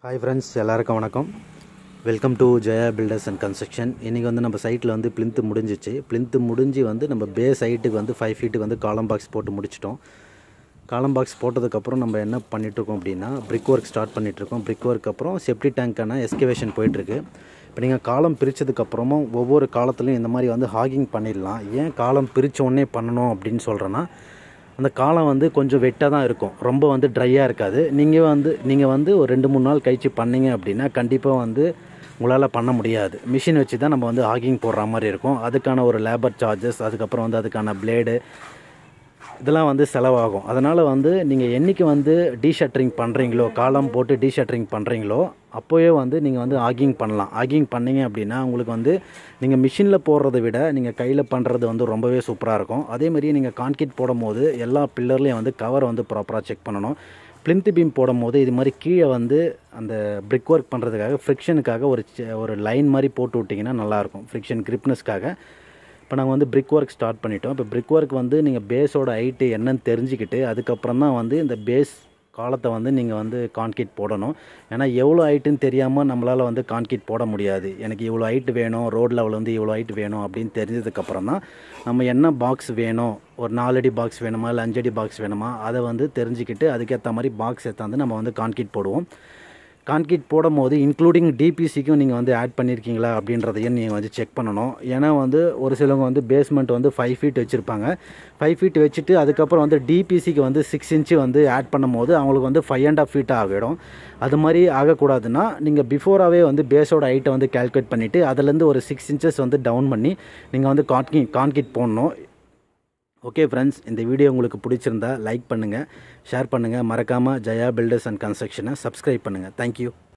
hi friends எல்லாருக்கும் வணக்கம் welcome to Jaya builders and construction இன்றைக்கி வந்து நம்ம சைட்டில் வந்து பிளிந்து முடிஞ்சிச்சு பிளிந்து முடிஞ்சு வந்து நம்ம பே சைட்டுக்கு வந்து ஃபைவ் ஃபீட்டுக்கு வந்து காலம் பாக்ஸ் போட்டு முடிச்சிட்டோம் காலம் பாக்ஸ் போட்டதுக்கப்புறம் நம்ம என்ன பண்ணிகிட்ருக்கோம் அப்படின்னா பிரிக் ஒர்க் ஸ்டார்ட் பண்ணிகிட்ருக்கோம் பிரிக் ஒர்க் அப்புறம் செப்டி டேங்க்கான எஸ்கவேஷன் போயிட்டுருக்கு இப்போ நீங்கள் காலம் பிரித்ததுக்கப்புறமும் ஒவ்வொரு காலத்துலையும் இந்த மாதிரி வந்து ஹாகிங் பண்ணிடலாம் ஏன் காலம் பிரித்த உடனே பண்ணணும் அப்படின்னு சொல்கிறேன்னா அந்த காலம் வந்து கொஞ்சம் வெட்டாக தான் இருக்கும் ரொம்ப வந்து ட்ரையாக இருக்காது நீங்கள் வந்து நீங்கள் வந்து ஒரு ரெண்டு மூணு நாள் கழிச்சு பண்ணீங்க அப்படின்னா கண்டிப்பாக வந்து உங்களால் பண்ண முடியாது மிஷின் வச்சு தான் நம்ம வந்து ஹாகிங் போடுற மாதிரி இருக்கும் அதுக்கான ஒரு லேபர் சார்ஜஸ் அதுக்கப்புறம் வந்து அதுக்கான பிளேடு இதெல்லாம் வந்து செலவாகும் அதனால் வந்து நீங்கள் என்றைக்கு வந்து டீஷட்டரிங் பண்ணுறீங்களோ காலம் போட்டு டீஷட்டரிங் பண்ணுறீங்களோ அப்போயே வந்து நீங்கள் வந்து ஆகிங் பண்ணலாம் ஆகிங் பண்ணீங்க அப்படின்னா உங்களுக்கு வந்து நீங்கள் மிஷினில் போடுறத விட நீங்கள் கையில் பண்ணுறது வந்து ரொம்பவே சூப்பராக இருக்கும் அதேமாதிரி நீங்கள் கான்கிரீட் போடும் போது எல்லா பில்லர்லேயும் வந்து கவர் வந்து ப்ராப்பராக செக் பண்ணணும் பிளிந்த் பீம் போடும் போது இது மாதிரி கீழே வந்து அந்த பிரிக் ஒர்க் பண்ணுறதுக்காக ஃப்ரிக்ஷனுக்காக ஒரு சி- ஒரு லைன் மாதிரி போட்டு விட்டிங்கன்னா நல்லாயிருக்கும் ஃப்ரிக்ஷன் கிரிப்னஸ்க்காக இப்போ நாங்கள் வந்து பிரிக் ஒர்க் ஸ்டார்ட் பண்ணிட்டோம் இப்போ பிரிக் ஒர்க் வந்து நீங்கள் பேஸோட ஹைட்டு என்னன்னு தெரிஞ்சுக்கிட்டு அதுக்கப்புறம் தான் வந்து இந்த பேஸ் காலத்தை வந்து நீங்கள் வந்து கான்கிரீட் போடணும் ஏன்னா எவ்வளோ ஹைட்டுன்னு தெரியாமல் நம்மளால் வந்து கான்கிரீட் போட முடியாது எனக்கு இவ்வளோ ஹைட் வேணும் ரோட் லெவல் வந்து இவ்வளோ ஹைட் வேணும் அப்படின்னு தெரிஞ்சதுக்கப்புறம் தான் நம்ம என்ன பாக்ஸ் வேணும் ஒரு நாலடி பாக்ஸ் வேணுமா இல்லை அஞ்சடி பாக்ஸ் வேணுமா அதை வந்து தெரிஞ்சுக்கிட்டு அதுக்கேற்ற மாதிரி பாக்ஸ் எடுத்தாந்து நம்ம வந்து கான்கிரீட் போடுவோம் கான்கிரீட் போடும் போது இன்க்ளூடிங் டிபிசிக்கும் நீங்கள் வந்து ஆட் பண்ணியிருக்கீங்களா அப்படின்றதையும் நீங்கள் வந்து செக் பண்ணணும் ஏன்னா வந்து ஒரு சிலவங்க வந்து பேஸ்மெண்ட் வந்து ஃபைவ் ஃபீட் வச்சுருப்பாங்க ஃபைவ் ஃபீட் வச்சுட்டு அதுக்கப்புறம் வந்து டிபிசிக்கு வந்து சிக்ஸ் இன்ச்சு வந்து ஆட் பண்ணும் போது அவங்களுக்கு வந்து ஃபைவ் அண்ட் ஆஃப் ஃபீட் ஆகிடும் அது மாதிரி ஆகக்கூடாதுன்னா நீங்கள் பிஃபோராகவே வந்து பேஸோட ஹைட்டை வந்து கால்குலேட் பண்ணிவிட்டு அதுலேருந்து ஒரு சிக்ஸ் இன்ச்சஸ் வந்து டவுன் பண்ணி நீங்கள் வந்து கான்கி கான்கிரீட் போடணும் ஓகே ஃப்ரெண்ட்ஸ் இந்த வீடியோ உங்களுக்கு பிடிச்சிருந்தா லைக் பண்ணுங்கள் ஷேர் பண்ணுங்கள் மறக்காமல் ஜெயா பில்டர்ஸ் அண்ட் கன்ஸ்ட்ரக்ஷனை சப்ஸ்கிரைப் பண்ணுங்கள் தேங்க்யூ